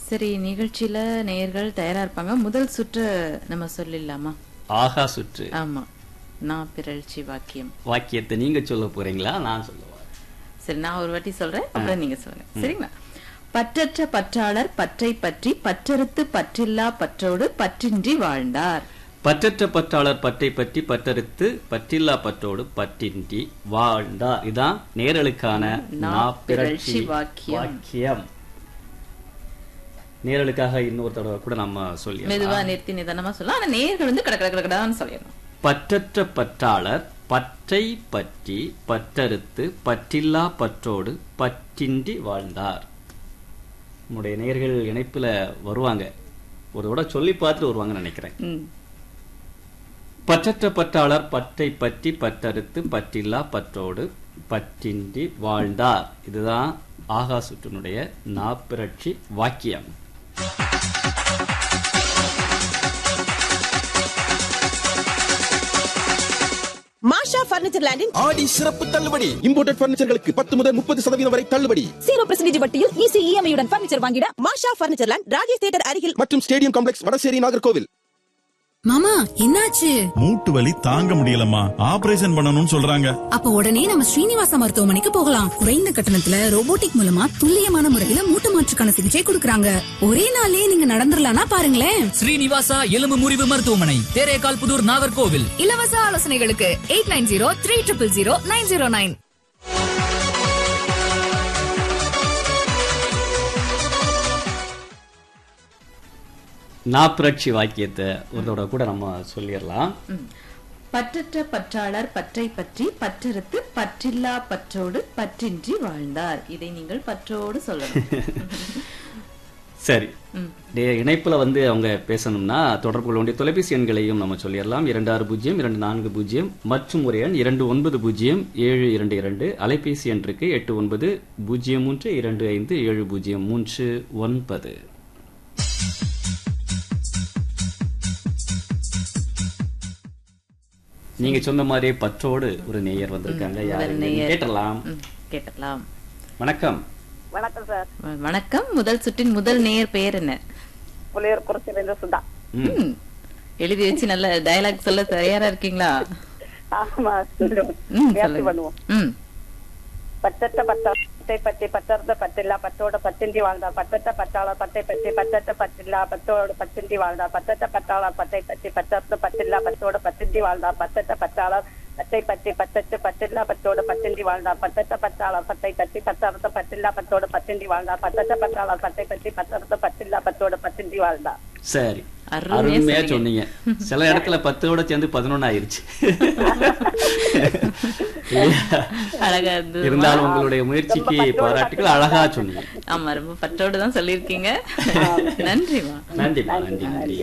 சரி நிகழ்ச்சியில நேயர்கள் தயாரா இருப்பாங்க முதல் சுற்று நம்ம சொல்லிடலாமா ஆகா சுற்று ஆமா நான் பிறழ்ச்சி வாக்கியம் வாக்கியத்தை நீங்க சொல்ல போறீங்களா நான் சொல்லுவா சரி நான் ஒரு வாட்டி சொல்றேன் அப்புறம் நீங்க சொல்லுங்க சரிங்களா பற்றற்ற பற்றாளர் பற்றை பற்றி பற்றறுத்து பற்றில்லா பற்றோடு பற்றின்றி வாழ்ந்தார் பற்றற்ற பற்றாளர் பற்றை பற்றி பற்றறுத்து பற்றில்லா பற்றோடு பற்றின்றி வாழ்ந்தார் இதான் நேரலுக்கான நா நாப்பிரட்சி பிறழ்ச்சி வாக்கியம். வாக்கியம் நேரலுக்காக இன்னொரு தடவை கூட நம்ம சொல்லி மெதுவா நிறுத்தி நிதானமா சொல்லலாம் ஆனா நேயர்கள் வந்து கட கட கடகடான்னு சொல்லணும் பற்றற்ற பற்றாளர் பற்றை பற்றி பற்றறுத்து பற்றில்லா பற்றோடு பற்றின்றி வாழ்ந்தார் நம்முடைய நேர்கள் இணைப்புல வருவாங்க ஒரு தடவை சொல்லி பார்த்துட்டு வருவாங்கன்னு நினைக்கிறேன் ம். பற்றற்ற பற்றாளர் பற்றை பற்றி பற்றறுத்து பற்றில்லா பற்றோடு பற்றின்றி வாழ்ந்தார் இதுதான் ஆகா சுற்றினுடைய நாப்பிரட்சி வாக்கியம் மாஷா பர்னிச்சர் லேண்டின் ஆடி சிறப்பு தள்ளுபடி இம்போர்ட்டட் பர்னிச்சர்களுக்கு பத்து முதல் முப்பது சதவீதம் வரை தள்ளுபடி ஜீரோ பர்சன்டேஜ் வட்டியில் ஈஸி இஎம்ஐயுடன் பர்னிச்சர் வாங்கிட மாஷா பர்னிச்சர் லேண்ட் ராஜேஷ் தேட்டர் அருகில் மற்றும் ஸ்டேடியம் காம்ப்ளெக்ஸ் வடசேரி நாகர்கோவில் மாமா என்னாச்சு மூட்டு வலி தாங்க முடியலம்மா ஆபரேஷன் பண்ணணும்னு சொல்றாங்க அப்ப உடனே நம்ம ஸ்ரீனிவாச மருத்துவமனைக்கு போகலாம் குறைந்த கட்டணத்துல ரோபோட்டிக் மூலமா துல்லியமான முறையில மூட்டு மாற்றுக்கான சிகிச்சை கொடுக்கறாங்க ஒரே நாளே நீங்க நடந்துடலாம்னா பாருங்களேன் ஸ்ரீனிவாசா எலும்பு முறிவு மருத்துவமனை தேரேகால் புதூர் நாகர்கோவில் இலவச ஆலோசனைகளுக்கு eight nine zero three triple zero nine zero nine நாப்பிரட்சி வாக்கியத்தை ஒரு தடவை கூட நம்ம சொல்லிடலாம் ம். பற்றற்ற பற்றாளர் பற்றை பற்றி பற்றறுத்து பற்றில்லா பற்றோடு பற்றின்றி வாழ்ந்தார் இதை நீங்கள் பற்றோடு சொல்லணும் சரி ம். டே- இணைப்புல வந்து அவங்க பேசணும்னா தொடர்பு கொள்ள வேண்டிய தொலைபேசி எண்களையும் நம்ம சொல்லிடலாம் இரண்டு ஆறு பூஜ்ஜியம் இரண்டு நான்கு பூஜ்ஜியம் மற்றும் ஒரு எண் இரண்டு ஒன்பது பூஜ்ஜியம் ஏழு இரண்டு இரண்டு அலைபேசி எண் இருக்கு எட்டு ஒன்பது பூஜ்ஜியம் மூன்று இரண்டு ஐந்து ஏழு பூஜ்ஜியம் மூன்று ஒன்பது நீங்க சொன்ன மாதிரியே பற்றோடு ஒரு நேயர் வந்திருக்காங்க ம், யாரு முதல் நேயர். கேட்டலாம் ம், கேட்கலாம் வணக்கம் வணக்கம் சார் வ- வணக்கம் முதல் சுற்றின் முதல் நேயர் பெயர் என்ன புலியூர் குறிச்சிலிருந்து சுதா ம். ம். எழுதி வச்சு நல்ல டயலாக் சொல்ல தயாரா இருக்கீங்களா ஆமா சொல்லுவோம் ம், முயற்சி சொல்லுங்க. பண்ணுவோம் ம் பற்றற்ற பட்டத்தை பற்றி பற்றற்ற பற்றில்லா பற்றோட பற்றின்றி வாழ்ந்தார் பற்றற்ற பற்றாளர் பட்டை பற்றி பற்றற்ற பற்றில்லா பற்றோடு பற்றின்றி வாழ்ந்தார் பற்றற்ற பற்றாளர் பட்டை பற்றி பற்றற்ற பற்றில்லா பற்றோடு பற்றின்றி வாழ்ந்தார் பற்றற்ற பற்றாளர் பட்டை பற்றி பற்றற்ற பற்றில்லா பற்றோடு பற்றின்றி வாழ்ந்தார் பற்றற்ற பற்றாளர் பட்டை பற்றி பற்றறுத்த பற்றில்லா பற்றோடு பற்றின்றி வாழ்ந்தார் பற்றற்ற பற்றாளர் பட்டை பற்றி பற்றறுத்த பற்றில்லா பற்றோடு பற்றின்றி வாழ்ந்தார் சரி அருமையா அருமையா சொன்னீங்க. சொன்னீங்க சில இடத்துல பத்தோட சேர்ந்து பதினொன்னு ஆயிருச்சு அழகா இருந்தது இருந்தாலும் உங்களுடைய முயற்சிக்கு பாராட்டுகள் அழகா சொன்னீங்க ஆமா ரொம்ப பற்றோடு தான் சொல்லியிருக்கீங்க நன்றிமா நன்றிமா நன்றி நன்றி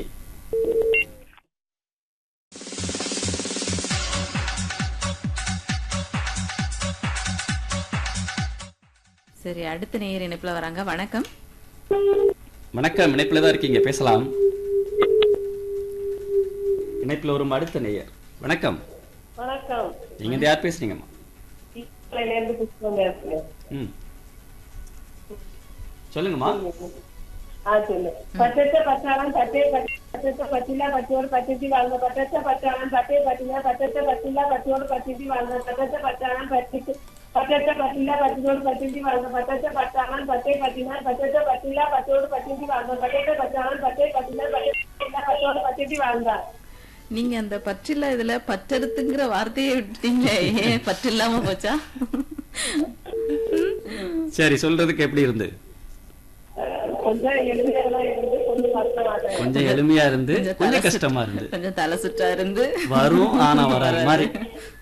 சரி அடுத்த நேயர் இணைப்புல வராங்க வணக்கம் வணக்கம் இணைப்புல தான் இருக்கீங்க பேசலாம் இணைப்புல வரும் அடுத்த நேயர் வணக்கம் வணக்கம் நீங்க இந்த யார் பேசுறீங்கம்மா இருந்து புஷ்பம் பேசுறேன் ம் சொல்லுங்கம்மா ஆ சொல்லு பச்சை பச்சாளம் பச்சை பச்சை பச்சிலா பச்சோடு பச்சை வாழ்ந்த பச்சை பச்சாளம் பச்சை பச்சிலா பச்சை பச்சிலா பச்சோடு பச்சை வாழ்ந்த பச்சை பச்சாளம் பச்சை பச்சை பச்சிலா பச்சோடு பச்சை வாழ்ந்த பச்சை பச்சாளம் பச்சை பச்சிலா பச்சை பச்சிலா பச்சோடு பச்சை வாழ்ந்த பச்சை பச்சாளம் பச்சை பச்சிலா பச்சை பச்சோடு பச்சை வாழ்ந்தார் நீங்க அந்த பற்றில்லா இதுல பற்றறுத்துங்கிற வார்த்தையை விட்டீங்களே ஏன் பற்று இல்லாம போச்சா சரி சொல்றதுக்கு எப்படி இருந்து கொஞ்சம் எளிமையெல்லாம் இருந்து கொஞ்சம் கஷ்டமாக கொஞ்சம் எளிமையா இருந்து கொஞ்சம் கொஞ்சம் தலை கஷ்டமா இருந்து கொஞ்சம் தலை சுற்றா இருந்து வரும் ஆனா வராது மாதிரி